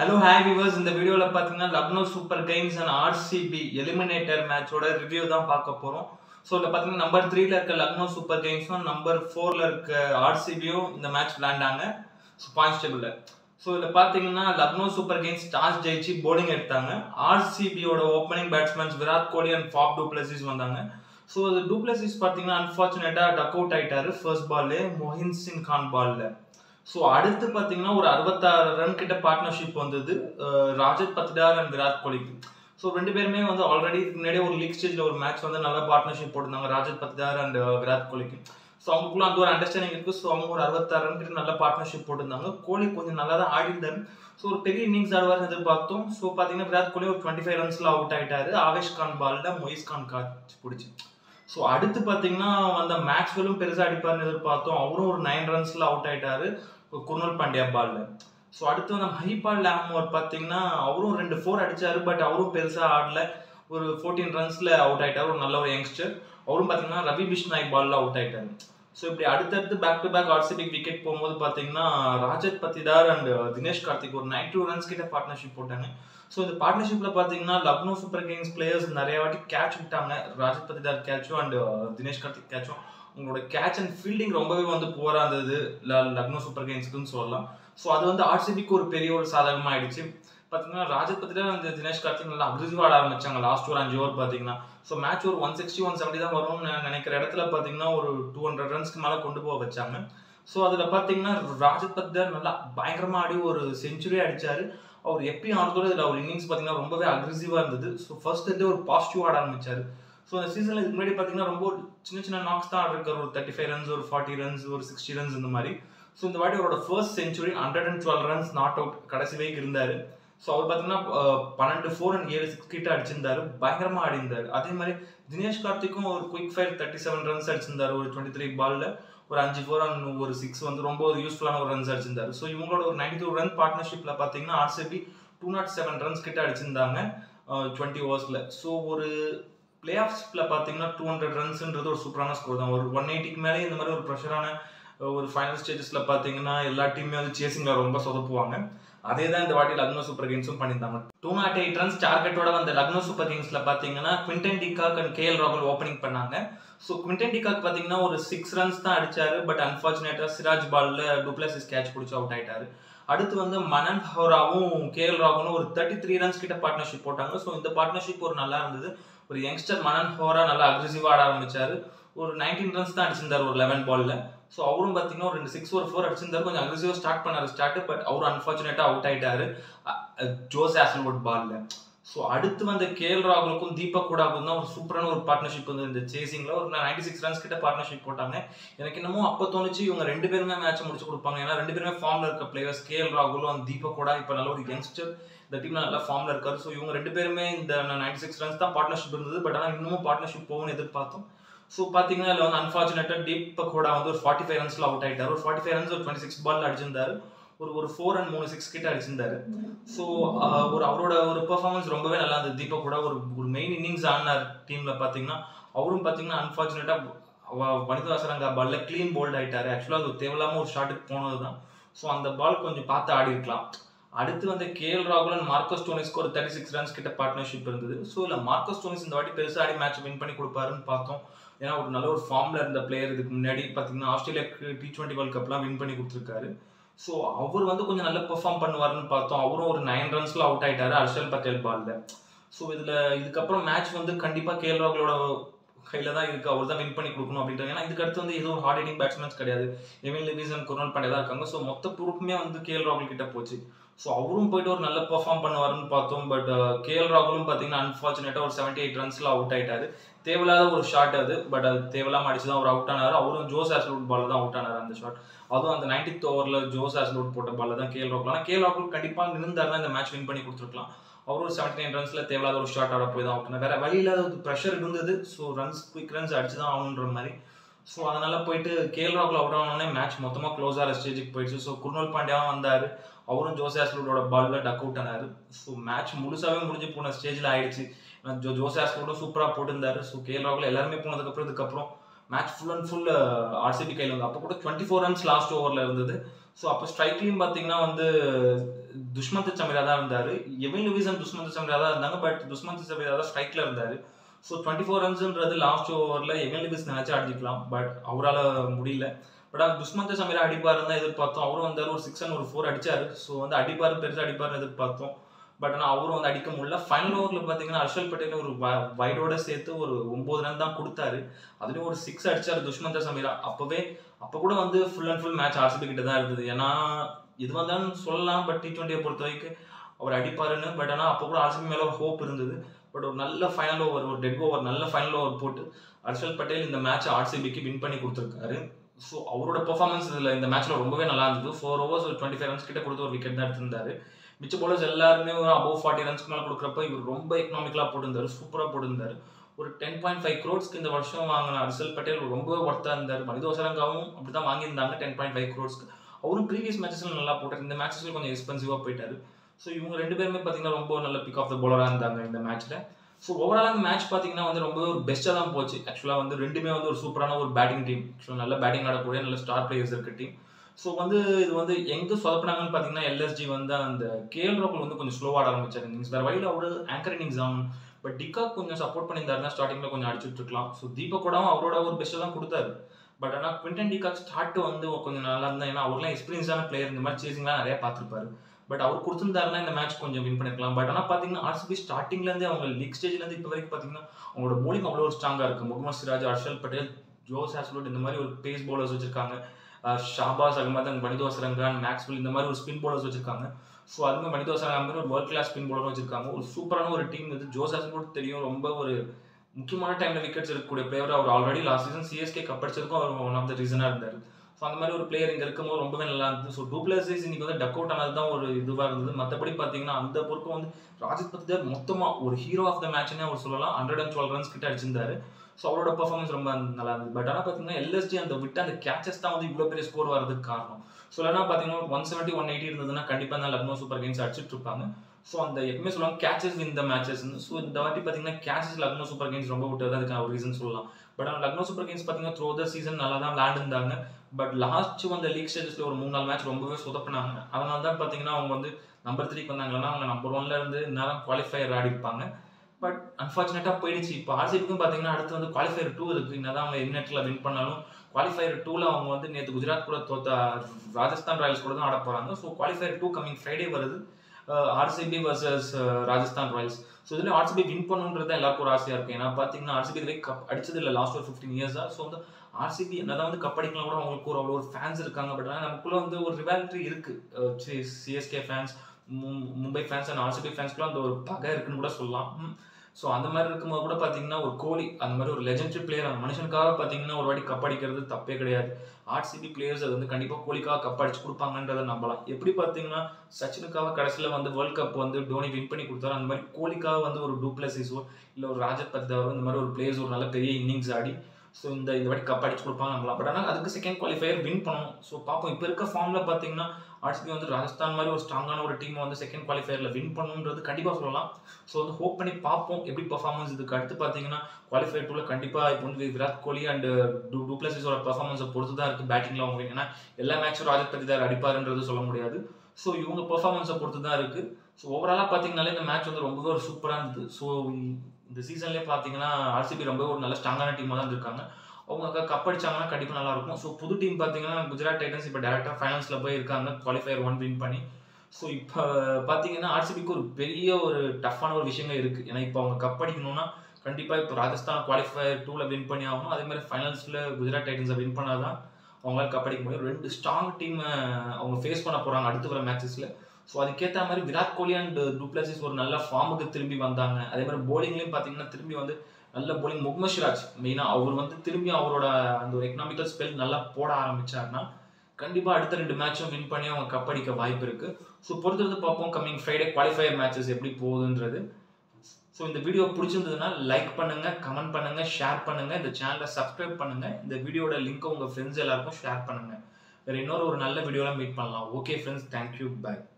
hello hi viewers இந்த வீடியோவில் பார்த்தீங்கன்னா Lucknow super kings and RCB eliminator மேட்சோட ரிவ்யூ தான் பார்க்க போகிறோம் ஸோ இதில் பார்த்தீங்கன்னா நம்பர் த்ரீல இருக்க லக்னோ சூப்பர் கிங்ஸும் நம்பர் ஃபோரில் இருக்க ஆர்சிபியும் இந்த மேட்ச் விளையாண்டாங்க ஸோ பாயிண்ட்ஸ் டேபிளில் ஸோ இதில் பார்த்தீங்கன்னா லக்னோ சூப்பர் கிங்ஸ் டாஸ் ஜெயிச்சு போலிங் எடுத்தாங்க ஆர்சிபியோட opening batsmen Virat Kohli and Faf du Plessis வந்தாங்க ஸோ இது டூப்ளசிஸ் பார்த்தீங்கன்னா அன்ஃபார்ச்சுனேட்டாக டக் அவுட் ஆயிட்டாரு ஃபர்ஸ்ட் பால்லே மொஹின் சிங் கான் பால்ல ஸோ அடுத்து பார்த்தீங்கன்னா ஒரு அறுபத்தாறு ரன் கிட்ட பார்ட்னர்ஷிப் வந்தது அஹ் ராஜத் பத்திடார் அண்ட் விராட் கோலிக்கு ஸோ ரெண்டு பேருமே வந்து ஆல்ரெடி இதுக்கு முன்னாடியே ஒரு லீக் ஸ்டேஜில் ஒரு மேட்ச் வந்து நல்ல பார்ட்னர்ஷிப் போட்டிருந்தாங்க ராஜத் பத்திடார் அண்ட் விராட் கோலிக்கு ஸோ அவங்களுக்குள்ள அந்த ஒரு அண்டர்ஸ்டாண்டிங் இருக்கு ஸோ அவங்க ஒரு அறுபத்தாறு ரன் கிட்ட நல்ல பார்ட்னர்ஷிப் போட்டிருந்தாங்க கோலி கொஞ்சம் நல்லா தான் ஆடி இருந்தாரு ஸோ ஒரு பெரிய இன்னிங்ஸ் ஆடுவார் எதிர்பார்த்தோம் ஸோ பார்த்தீங்கன்னா விராட் கோலி ஒரு டுவெண்ட்டி ஃபைவ் ரன்ஸ்ல அவுட் ஆயிட்டாரு ஆவேஷ் கான் பால்ல மொயிஸ் கான் காட்சி பிடிச்சி ஸோ அடுத்து பார்த்தீங்கன்னா வந்த மேக்ஸ்வெலும் பெருசாக அடிப்பார்னு எதிர்பார்த்தோம் அவரும் ஒரு நைன் ரன்ஸ்ல அவுட் ஆயிட்டாரு குர்னல் பாண்டியா பால்ல ஸோ அடுத்து வந்து ஹைபால் லேமோர் பார்த்தீங்கன்னா அவரும் ரெண்டு ஃபோர் அடிச்சாரு பட் அவரும் பெருசாக ஆடல ஒரு ஃபோர்டீன் ரன்ஸ்ல அவுட் ஆயிட்டாரு ஒரு நல்ல ஒரு யங்ஸ்டர் அவரும் பார்த்தீங்கன்னா ரவி பிஷ்னாய் பால்ல அவுட் ஆயிட்டாரு ஸோ இப்படி அடுத்தடுத்து பேக் டு பேக் ஆர்சிபிக் விக்கெட் போகும்போது பார்த்தீங்கன்னா ராஜத் பத்திதார் அண்ட் தினேஷ் கார்த்திக் ஒரு நைன் டூ ரன்ஸ் கிட்ட பார்ட்னர்ஷிப் போட்டாங்க ஸோ இந்த பார்ட்னர்ஷிப்பில் பார்த்தீங்கன்னா லக்னோ சூப்பர் கிங்ஸ் பிளேயர்ஸ் நிறைய வாட்டி கேட்ச் விட்டாங்க ராஜத் பத்திதார் கேட்சும் அண்ட் தினேஷ் கார்த்திக் கேட்சும் உங்களோட கேட்ச் அண்ட் ஃபீல்டிங் ரொம்பவே வந்து புவராக இருந்தது ல- லக்னோ சூப்பர் கிங்ஸ்க்குன்னு சொல்லலாம் ஸோ அது வந்து ஆர்சிபிக்கு ஒரு பெரிய ஒரு சாதகமாக ஆயிடுச்சு பார்த்தீங்கன்னா ராஜத் பத்திதார் அந்த தினேஷ் கார்த்திக் நல்லா அக்ரெசிவ் ஆட ஆரம்பிச்சாங்க லாஸ்ட் ஒரு அஞ்சு ஓவர் பார்த்தீங்கன்னா ஸோ மேட்ச் ஒரு ஒன் சிக்ஸ்டி ஒன் செவன்ட்டி தான் வரும்னு நான் நினைக்கிற இடத்துல பார்த்தீங்கன்னா ஒரு டூ ஹண்ட்ரட் ரன்ஸ்க்கு மேலே கொண்டு போக வச்சாங்க ஸோ அதில் பார்த்தீங்கன்னா ராஜத் பத்திதார் நல்லா பயங்கரமாக ஆடி ஒரு செஞ்சுரி அடிச்சாரு அவர் எப்பயும் ஆடுறதோட இதில் அவர் இன்னிங்ஸ் பார்த்தீங்கன்னா ரொம்பவே அக்ரெசிவாக இருந்தது ஸோ ஃபர்ஸ்ட் வந்து ஒரு பாசிட்டிவ் ஆட ஆரம்பிச்சாரு ஸோ இந்த சீசனில் இதுக்கு முன்னாடி பார்த்தீங்கன்னா ரொம்ப ஒரு சின்ன சின்ன நாக்ஸ் தான் ஆடிருக்காரு ஒரு தேர்ட்டி ஃபைவ் ரன்ஸ் ஒரு ஃபார்ட்டி ரன்ஸ் ஒரு சிக்ஸ்டி ரன்ஸ் இந்த மாதிரி ஸோ இந்த வாட்டி அவரோட first century hundred and twelve runs not out கடைசி வரைக்கும் இருந்தாரு ஸோ அவர் பார்த்தீங்கன்னா அஹ், பன்னெண்டு ஃபோர் அண்ட் ஏழு சிக்ஸ் கிட்ட அடிச்சிருந்தாரு பயங்கரமாக ஆடி இருந்தாரு அதே மாதிரி தினேஷ் கார்த்திக்கும் ஒரு quick fire thirty seven runs அடிச்சிருந்தாரு ஒரு டுவெண்ட்டி த்ரீ பால்ல ஒரு அஞ்சு ஃபோர் அண்ட் ஒரு சிக்ஸ் வந்து ரொம்ப ஒரு யூஸ்ஃபுல்லான ஒரு ரன்ஸ் அடிச்சிருந்தாரு ஸோ இவங்களோட ஒரு நைன்டி டூ ரன் பார்ட்னர்ஷிப்பில் பார்த்தீங்கன்னா RCB two not seven runs கிட்ட அடிச்சிருந்தாங்க டுவெண்ட்டி ஓவர்ஸில் ஸோ ஒரு பிளே ஆஃப்ஸில் பார்த்தீங்கன்னா டூ ஹண்ட்ரட் ரன்ஸ்ன்றது ஒரு சூப்பரான ஸ்கோர் தான் ஒரு ஒன் எயிட்டிக்கு மேலே இந்த மாதிரி ஒரு ப்ரெஷரான ஒரு ஃபைனல் ஸ்டேஜஸில் பார்த்தீங்கன்னா எல்லா டீமுமே வந்து சேசிங்கில் ரொம்ப சொதப்புவாங்க அதே தான் இந்த வாட்டி லக்னோ சூப்பர் கிங்ஸும் பண்ணியிருந்தாங்க டூ நாட் எயிட் ரன்ஸ் டார்கெட்டோட வந்த லக்னோ சூப்பர் கிங்ஸில் பார்த்தீங்கன்னா குவிண்டன் டிகாக் அண்ட் கேஎல் ராகுல் ஓப்பனிங் பண்ணாங்க ஸோ குவிண்டன் டிகாக் பார்த்தீங்கன்னா ஒரு சிக்ஸ் ரன்ஸ் தான் அடிச்சாரு பட் அன்ஃபார்ச்சுனேட்டாக சிராஜ் பால்ல டூப்ளசிஸ் கேட்ச் பிடிச்சி அவுட் ஆயிட்டாரு அடுத்து வந்து மனன் ஹோராவும் கேஎல் ராகுலும் ஒரு தேர்ட்டி த்ரீ ரன்ஸ் கிட்ட பார்ட்னர்ஷிப் போட்டாங்க ஸோ இந்த பார்ட்னர்ஷிப் ஒரு நல்லா இருந்தது ஒரு யங்ஸ்டர் மனன் ஹோரா நல்லா அக்ரெசிவாக ஆட ஆரம்பிச்சாரு ஒரு நைன்டீன் ரன்ஸ் தான் அடிச்சிருந்தாரு ஒரு லெவன் பால்ல ஸோ அவரும் பார்த்தீங்கன்னா ஒரு ரெண்டு சிக்ஸ் ஒரு ஃபோர் அடிச்சிருந்தாரு கொஞ்சம் அக்ரெசிவாக ஸ்டார்ட் பண்ணாரு ஸ்டார்ட் பட் அவர் அன்ஃபார்ச்சுனேட்டாக அவுட் ஆயிட்டாரு அ- அ- ஜோஸ் ஆசல்வுட் பால்ல ஸோ அடுத்து வந்த கேஎல் ராகுலுக்கும் தீபக் கூடாக்கும் தான் ஒரு சூப்பரான ஒரு பார்ட்னர்ஷிப் வந்து இந்த சேசிங்ல ஒரு நைன்டி சிக்ஸ் ரன்ஸ் கிட்ட பார்ட்னர்ஷிப் போட்டாங்க எனக்கு என்னமோ அப்போ தோணுச்சு இவங்க ரெண்டு பேருமே மேட்ச் முடிச்சு கொடுப்பாங்க ஏன்னா ரெண்டு பேருமே ஃபார்ம்ல இருக்க பிளேயர்ஸ் கேஎல் ராகுலும் அந்த தீபக் கூட இப்போ நல்ல ஒரு யங்ஸ்டர் இந்த டீம்ல நல்ல ஃபார்ம்ல இருக்காரு ஸோ இவங்க ரெண்டு பேருமே இந்த நைன்டி சிக்ஸ் ரன்ஸ் தான் பார்ட்னர்ஷிப் இருந்தது பட் ஆனால் இன்னமும் பார்ட்னர்ஷிப் போகும்னு எதிர்பார்த்தோம் ஸோ பார்த்தீங்கன்னா இதில் வந்து அன்ஃபார்ச்சுனேட்டாக தீபக் கூட வந்து ஒரு ஃபார்ட்டி ஃபைவ் ரன்ஸ்ல அவுட் ஆயிட்டாரு ஒரு ஃபார்ட்டி ஃபைவ் ரன்ஸ் ஒரு டுவெண்ட்டி சிக்ஸ் பால் அடிச்சிருந்தாரு ஒரு ஒரு ஃபோர் அண்ட் மூணு சிக்ஸ் கிட்ட அடிச்சிருந்தாரு ஸோ ஒரு அவரோட ஒரு பெர்ஃபார்மன்ஸ் ரொம்பவே நல்லா இருந்தது தீபக் கூட ஒரு ஒரு மெயின் இன்னிங்ஸ் ஆடினார் டீம்ல பார்த்தீங்கன்னா அவரும் பார்த்தீங்கன்னா அன்ஃபார்ச்சுனேட்டாக வனிதாசரங்கா பால்ல க்ளீன் போல்ட் ஆயிட்டாரு ஆக்சுவலாக அது தேவையில்லாம ஒரு ஷாட்டுக்கு போனது தான் ஸோ அந்த பால் கொஞ்சம் பார்த்து ஆடி இருக்கலாம் அடுத்து வந்து கேஎல் ராகுல் அண்ட் மார்க்கஸ் டோனிஸ்க்கு ஒரு தேர்ட்டி சிக்ஸ் ரன்ஸ் கிட்ட பார்ட்னர்ஷிப் இருந்தது ஸோ இல்லை மார்க்கஸ் டோனிஸ் இந்த வாட்டி பெருசாக ஆடி மேட்ச் வின் பண்ணி கொடுப்பாருன்னு பார்த்தோம் ஏன்னா ஒரு நல்ல ஒரு ஃபார்ம்ல இருந்த பிளேயர் இதுக்கு முன்னாடி பார்த்தீங்கன்னா ஆஸ்திரேலியாக்கு டி டுவெண்ட்டி வேர்ல்ட் கப்லாம் வின் பண்ணி கொடுத்துருக்காரு ஸோ அவர் வந்து கொஞ்சம் நல்லா பெர்ஃபார்ம் பண்ணுவாருன்னு பார்த்தோம் அவரும் ஒரு நைன் ரன்ஸ்ல அவுட் ஆயிட்டாரு ஹர்ஷல் பட்டேல் பால்ல ஸோ இதுல இதுக்கப்புறம் மேட்ச் வந்து கண்டிப்பா கேஎல் ராகுலோட கையில தான் இருக்கு அவர் தான் வின் பண்ணி கொடுக்கணும் அப்படின்ட்டு ஏன்னா இதுக்கு அடுத்து வந்து எதுவும் ஒரு ஹார்ட் ஹிட்டிங் பேட்ஸ்மேன்ஸ் கிடையாது Evin Lewis and Krunal Pandya தான் இருக்காங்க ஸோ மொத்த பொறுப்புமே வந்து கேஎல் ராகுல் கிட்ட போச்சு ஸோ அவரும் போயிட்டு ஒரு நல்ல பெர்ஃபார்ம் பண்ணுவாருன்னு பார்த்தோம் பட் கேஎல் ராகுலும் பார்த்தீங்கன்னா அன்ஃபார்ச்சுனேட்டாக ஒரு செவன்டி எயிட் ரன்ஸ்ல அவுட் ஆயிட்டாரு தேவையில்லாத ஒரு ஷாட் அது பட் அது தேவையில்லாம அடிச்சு தான் அவர் அவுட் ஆனாரு அவரும் ஜோஸ் ஆஸ்லூட் பால் தான் அவுட் ஆனார் அந்த ஷாட் அதுவும் அந்த நைன்டித் ஓவர்ல ஜோஸ் ஆஸ்லூட் போட்ட பால்ல தான் கேஎல் ராகுல் ஆனால் கேஎல் ராகுல் கண்டிப்பா நின்றுந்தாருன்னா இந்த மேட்ச் வின் பண்ணி கொடுத்துருக்கலாம் அவர் ஒரு செவன்டி நைன் ரன்ஸ்ல தேவையில்லாத ஒரு ஷாட் ஆட போய் தான் அவுட் ஆனார் வேற வழி இல்லாத ஒரு ப்ரெஷர் இருந்தது ஸோ ரன்ஸ் குயிக் ரன்ஸ் அடிச்சு தான் ஆகணுன்ற மாதிரி ஸோ அதனால போயிட்டு கேஎல் ராகுல் அவுட் ஆனோடனே மேட்ச் மொத்தமாக க்ளோஸ் ஆகிற ஸ்டேஜுக்கு போயிடுச்சு ஸோ குர்னல் பாண்டியாவும் வந்தாரு அவரும் ஜோஸ் ஆஸ்லூடோட பால்ல டக் அவுட் ஆனாரு ஸோ மேட்ச் முழுசாவே முடிஞ்சு போன ஸ்டேஜில் ஆயிடுச்சு ஏன்னா ஜோ ஜோஸ் ஆஸ்லூடும் சூப்பராக போட்டிருந்தாரு ஸோ கேஎல் ராகுல் எல்லாருமே போனதுக்கப்புறம் இதுக்கப்புறம் match full and full RCB கையில் வந்து அப்போ கூட டுவெண்ட்டி ஃபோர் ரன்ஸ் லாஸ்ட் ஓவரில் இருந்தது ஸோ அப்போ ஸ்ட்ரைக்லையும் பார்த்தீங்கன்னா வந்து துஷ்மந்த் சமிரா தான் இருந்தார் எவன் லூவிஸ் அண்ட் துஷ்மந்த் சமிரா தான் இருந்தாங்க பட் துஷ்மந்த் சமிரா தான் ஸ்ட்ரைக்கில் இருந்தார் ஸோ டுவெண்ட்டி ஃபோர் ரன்ஸ்ன்றது லாஸ்ட் ஓவரில் எவன் லூவிஸ் நினச்சி அடிக்கலாம் பட் அவரால் முடியல பட் அது துஷ்மந்த் சமீரா அடிப்பாருன்னு தான் எதிர்பார்த்தோம் அவரும் வந்தார் ஒரு சிக்ஸ் அண்ட் ஒரு ஃபோர் அடிச்சாரு ஸோ வந்து அடிப்பாரு பெருசாக அடிப்பாருன்னு எதிர்பார்த்தோம் பட் ஆனால் அவரும் வந்து அடிக்க முடியல ஃபைனல் ஓவரில் பார்த்தீங்கன்னா ஹர்ஷல் பட்டேல் ஒரு வைடோட சேர்த்து ஒரு ஒம்பது ரன் தான் கொடுத்தாரு அதுலேயும் ஒரு சிக்ஸ் அடிச்சாரு துஷ்மந்த சமீரா அப்போவே அப்போ கூட வந்து full and full match RCB கிட்ட தான் இருந்தது ஏன்னா இது வந்தாலும் சொல்லலாம் பட் டி ட்வெண்ட்டியை பொறுத்த வரைக்கும் அவர் அடிப்பாருன்னு பட் ஆனால் அப்போ கூட ஆர்சிபி மேலே ஒரு ஹோப் இருந்தது பட் ஒரு நல்ல ஃபைனல் ஓவர் ஒரு டெட் ஓவர் நல்ல ஃபைனல் ஓவர் போட்டு ஹர்ஷல் பட்டேல் இந்த மேட்ச் ஆர்சிபிக்கு வின் பண்ணி கொடுத்துருக்காரு ஸோ அவரோட பெர்ஃபார்மன்ஸ் இதில் இந்த மேட்ச்சில் ரொம்பவே நல்லா இருந்தது ஃபோர் ஓவர்ஸ் ஒரு டுவெண்ட்டி ஃபைவ் ரன்ஸ் கிட்ட கொடுத்து ஒரு விக்கெட் தான் எடுத்திருந்தாரு மிச்ச போலர்ஸ் எல்லாருமே ஒரு அபவ் ஃபார்ட்டி ரன்ஸ்க்கு மேலே கொடுக்குறப்ப இவர் ரொம்ப எக்கனாமிக்கலாக போட்டிருந்தாரு சூப்பராக போட்டிருந்தாரு ஒரு டென் பாயிண்ட் ஃபைவ் க்ரோட்ஸ்க்கு இந்த வருஷம் வாங்கின ஹர்ஷல் பட்டேல் ரொம்ப ஒர்த்தாக இருந்தார் மனிதோசரங்காவும் அப்படி தான் வாங்கியிருந்தாங்க டென் பாயிண்ட் ஃபைவ் க்ரோட்ஸ்க்கு அவரும் ப்ரீவியஸ் மேட்சஸில் நல்லா போட்டார் இந்த மேட்சஸில் கொஞ்சம் எக்ஸ்பென்சிவாக போயிட்டாரு ஸோ இவங்க ரெண்டு பேருமே பார்த்தீங்கன்னா ரொம்ப நல்ல பிக் ஆஃப் த பவுலராக இருந்தாங்க இந்த மேட்ச்சில் ஸோ ஓவரால் அந்த மேட்ச் பார்த்தீங்கன்னா வந்து ரொம்பவே ஒரு பெஸ்ட்டாக தான் போச்சு ஆக்சுவலாக வந்து ரெண்டுமே வந்து ஒரு சூப்பரான ஒரு பேட்டிங் டீம் ஆக்சுவலாக நல்ல பேட்டிங் ஆடக்கூடிய நல்ல ஸ்டார் பிளேயர்ஸ் இருக்க டீம் ஸோ வந்து இது வந்து எங்கே சொதப்பினாங்கன்னு பார்த்தீங்கன்னா எல்எஸ்ஜி வந்து அந்த கேஎல் ராகுல் வந்து கொஞ்சம் ஸ்லோவாக ஆட ஆரம்பிச்சார் இன்னிங்ஸ் வேறு வழியில் அவரு ஆங்கர் இன்னிங்ஸ் ஆகணும் பட் டிகா கொஞ்சம் சப்போர்ட் பண்ணியிருந்தாருன்னா ஸ்டார்டிங்கில் கொஞ்சம் அடிச்சுட்டு இருக்கலாம் ஸோ தீபக் கூடவும் அவரோட ஒரு பெஸ்ட்டாக தான் கொடுத்தாரு பட் ஆனால் குவிண்டன் டிகாக் ஸ்டார்ட் வந்து கொஞ்சம் நல்லா இருந்தா ஏன்னா அவர்லாம் எக்ஸ்பீரியன்ஸான பிளேயர் இந்த மாதிரி சேசிங்லாம் நிறைய பார்த்துருப்பாரு பட் அவர் கொடுத்துருந்தாருன்னா இந்த மேட்ச் கொஞ்சம் வின் பண்ணிருக்கலாம் பட் ஆனால் பார்த்தீங்கன்னா ஆர்சிபி ஸ்டார்டிங்லேருந்து அவங்க லீக் ஸ்டேஜ்லேருந்து இப்போ வரைக்கும் பார்த்தீங்கன்னா அவங்களோட போலிங் அவ்வளோ ஒரு ஸ்ட்ராங்காக இருக்குது முகமது சிராஜ் ஹர்ஷல் பட்டேல் ஜோஸ் ஹாஸ்லோட் இந்த மாதிரி ஒரு பேஸ் பவுலர்ஸ் வச்சிருக்காங்க ஷாபாஸ் அகமது அண்ட் மணிதோஸ் ரங்கான் மேக்ஸ்வெல் இந்த மாதிரி ஒரு ஸ்பின் பவுலர்ஸ் வச்சிருக்காங்க ஸோ அதுமாதிரி மணிதோஸ் ரங்கான் ஒரு வேர்ல்ட் கிளாஸ் ஸ்பின் பவுலர் வச்சிருக்காங்க ஒரு சூப்பரான ஒரு டீம் இது ஜோஸ் ஹாஸ்லோட் தெரியும் ரொம்ப ஒரு முக்கியமான டைம்ல விக்கெட்ஸ் இருக்கக்கூடிய பிளேயர் அவர் already last season CSK cup அடிச்சதுக்கும் அவர் ஒன் ஆஃப் த ரீசனாக இருந்தார் ஸோ அந்த மாதிரி ஒரு பிளேயர் இங்கே இருக்கும்போது ரொம்பவே நல்லா இருந்தது ஸோ டூப்ளஸிஸ் இன்னைக்கு வந்து டக் அவுட் ஆனது தான் ஒரு இதுவாக இருந்தது மற்றபடி பார்த்தீங்கன்னா அந்த பொறுப்பு வந்து ராஜித் பத்திதர் மொத்தமாக ஒரு ஹீரோ ஆஃப் த மேட்ச்னே அவர் சொல்லலாம் ஹண்ட்ரட் அண்ட் டுவெல் ரன்ஸ் கிட்ட அடிச்சிருந்தாரு ஸோ அவரோட பர்ஃபார்மன்ஸ் ரொம்ப நல்லா இருந்தது பட் ஆனால் பார்த்தீங்கன்னா எல்எஸ்டி அந்த விட்டு அந்த கேச்சஸ் தான் வந்து இவ்வளோ பெரிய ஸ்கோர் வரதுக்கு காரணம் ஸோ இல்லைனா பார்த்தீங்கன்னா ஒன் செவன்ட்டி ஒன் எயிட்டி இருந்ததுன்னா கண்டிப்பாக தான் லக்னோ சூப்பர் கிங்ஸ் அடிச்சிட்டு இருப்பாங்க ஸோ அந்த எப்பவுமே சொல்லுவாங்க catches win the matches so இந்த வாட்டி பார்த்தீங்கன்னா கேச்சஸ் லக்னோ சூப்பர் கிங்ஸ் ரொம்ப விட்டது அதுக்கான ஒரு ரீசன் சொல்லலாம் பட் ஆனால் லக்னோ சூப்பர் கிங்ஸ் பார்த்தீங்கன்னா த்ரோ த சீசன் நல்லா தான் விளையாண்டுருந்தாங்க பட் லாஸ்ட் வந்த லீக் ஸ்டேஜஸ்ல ஒரு மூணு நாலு மேட்ச் ரொம்பவே சொதப்பினாங்க அதனால தான் பார்த்தீங்கன்னா அவங்க வந்து நம்பர் த்ரீக்கு வந்தாங்கன்னா அவங்க நம்பர் ஒன்ல இருந்து நேரம் குவாலிஃபயர் ஆடி இருப்பாங்க பட் அன்ஃபார்ச்சுனேட்டாக போயிடுச்சு இப்போ ஆர்சிபிக்கும் பார்த்தீங்கன்னா அடுத்து வந்து குவாலிஃபயர் டூ இருக்குது என்னதான் அவங்க எண்ணெட்டில் வின் பண்ணாலும் குவாலிஃபயர் டூவில் அவங்க வந்து நேற்று குஜராத் கூட தோத்த ராஜஸ்தான் ராயல்ஸ் கூட தான் ஆட போகிறாங்க so qualifier two coming Friday வருது RCB versus Rajasthan Royals so இதில் ஆர்சிபி வின் பண்ணுன்றது எல்லாருக்கும் ஒரு ஆசையாக இருக்கும் ஏன்னா பார்த்தீங்கன்னா ஆர்சிபி இதுவே கப் அடிச்சது இல்லை லாஸ்ட் ஒரு ஃபிஃப்டீன் இயர்ஸாக ஸோ வந்து ஆர்சிபி என்னதான் வந்து கப் அடிக்கலாம் கூட அவங்களுக்கு ஒரு அவ்வளோ ஒரு ஃபேன்ஸ் இருக்காங்க பட் ஆனால் நமக்குள்ள வந்து ஒரு ரிவாலிட்டி இருக்கு CSK fans Mumbai fans and RCB ஃபேன்ஸ்க்குள்ள அந்த ஒரு பகை இருக்குன்னு கூட சொல்லலாம் ஸோ அந்த மாதிரி இருக்கும்போது கூட பார்த்தீங்கன்னா ஒரு கோலி அந்த மாதிரி ஒரு லெஜெண்டரி பிளேயர் அந்த மனுஷனுக்காக பார்த்தீங்கன்னா ஒரு வாட்டி கப் அடிக்கிறது தப்பே கிடையாது ஆர்சிபி பிளேயர்ஸ் அது வந்து கண்டிப்பாக கோலிக்காக கப் அடிச்சு கொடுப்பாங்கன்றதை நம்பலாம் எப்படி பார்த்தீங்கன்னா சச்சினுக்காக கடைசியில் வந்து வேர்ல்ட் கப் வந்து டோனி வின் பண்ணி கொடுத்தாரு அந்த மாதிரி கோலிக்காக வந்து ஒரு டூப்ளசிஸோ இல்லை ஒரு ராஜத் பத்தாவோ இந்த மாதிரி ஒரு பிளேயர்ஸ் ஒரு நல்ல பெரிய இன்னிங்ஸ் ஆடி ஸோ இந்த இந்த வாட்டி கப் அடிச்சு கொடுப்பாங்க நம்மளாம் பட் ஆனால் அதுக்கு செகண்ட் குவாலிஃபயர் வின் பண்ணணும் ஸோ பார்ப்போம் இப்போ இருக்க ஃபார்மில் பார்த்தீங்கன்னா ஆர்சிபி வந்து ராஜஸ்தான் மாதிரி ஒரு ஸ்ட்ராங்கான ஒரு டீமை வந்து செகண்ட் குவாலிஃபயரில் வின் பண்ணணுன்றது கண்டிப்பாக சொல்லலாம் ஸோ வந்து ஹோப் பண்ணி பார்ப்போம் எப்படி பர்ஃபார்மன்ஸ் இதுக்கு அடுத்து பார்த்தீங்கன்னா குவாலிஃபயர் டூவில் கண்டிப்பாக இப்போ வந்து விராட் கோலி அண்ட் டூ டூப்ளசிஸோட பர்ஃபார்மன்ஸை பொறுத்து தான் இருக்குது பேட்டிங்கில் அவங்க ஏன்னா எல்லா மேட்சும் ராஜத் பத்திதார் அடிப்பாருன்றது சொல்ல முடியாது ஸோ இவங்க பெர்ஃபார்மன்ஸை பொறுத்து தான் இருக்குது ஸோ ஓவராலாக பார்த்தீங்கனாலே இந்த மேட்ச் வந்து ரொம்பவே ஒரு சூப்பராக இருந்தது ஸோ இந்த சீசன்லேயே பார்த்தீங்கன்னா ஆர்சிபி ரொம்ப ஒரு நல்ல ஸ்ட்ராங்கான டீமாக தான் இருக்காங்க அவங்க கப் அடிச்சாங்கன்னா கண்டிப்பாக நல்லா இருக்கும் ஸோ புது டீம் பார்த்தீங்கன்னா குஜராத் டைட்டன்ஸ் இப்போ டேரக்டாக ஃபைனல்ஸில் போய் இருக்காங்க குவாலிஃபயர் ஒன் வின் பண்ணி ஸோ இப்போ பார்த்தீங்கன்னா ஆர்சிபிக்கு ஒரு பெரிய ஒரு டஃப்பான ஒரு விஷயங்கள் இருக்குது ஏன்னா இப்போ அவங்க கப் அடிக்கணும்னா கண்டிப்பாக இப்போ ராஜஸ்தான் குவாலிஃபயர் டூவில் வின் பண்ணி ஆகணும் அதே மாதிரி ஃபைனல்ஸில் குஜராத் டைட்டன்ஸை வின் பண்ணாதான் அவங்களால கப் அடிக்க முடியும் ரெண்டு ஸ்ட்ராங் டீமை அவங்க ஃபேஸ் பண்ண போகிறாங்க அடுத்து வர மேட்சஸில் ஸோ அதுக்கேற்ற மாதிரி விராட் கோலி அண்ட் டூப்ளசிஸ் ஒரு நல்ல ஃபார்முக்கு திரும்பி வந்தாங்க அதே மாதிரி போலிங்லேயும் பார்த்தீங்கன்னா திரும்பி வந்து நல்ல போலிங் முகமது சிராஜ் மெயினாக அவர் வந்து திரும்பி அவரோட அந்த ஒரு எக்கனாமிக்கல் ஸ்பெல் நல்லா போட ஆரம்பிச்சாருன்னா கண்டிப்பாக அடுத்த ரெண்டு மேட்சும் வின் பண்ணி அவங்க கப் அடிக்க வாய்ப்பு இருக்கு ஸோ பொறுத்தது பார்ப்போம் கம்மிங் ஃப்ரைடே குவாலிஃபயர் மேட்சஸ் எப்படி போகுதுன்றது ஸோ இந்த வீடியோ பிடிச்சிருந்ததுன்னா லைக் பண்ணுங்க கமெண்ட் பண்ணுங்க ஷேர் பண்ணுங்க இந்த சேனலை சப்ஸ்கிரைப் பண்ணுங்க இந்த வீடியோட லிங்க்கை உங்க ஃப்ரெண்ட்ஸ் எல்லாருக்கும் ஷேர் பண்ணுங்க வேற இன்னொரு ஒரு நல்ல வீடியோல மீட் பண்ணலாம் ஓகே ஃப்ரெண்ட்ஸ் தேங்க்யூ பை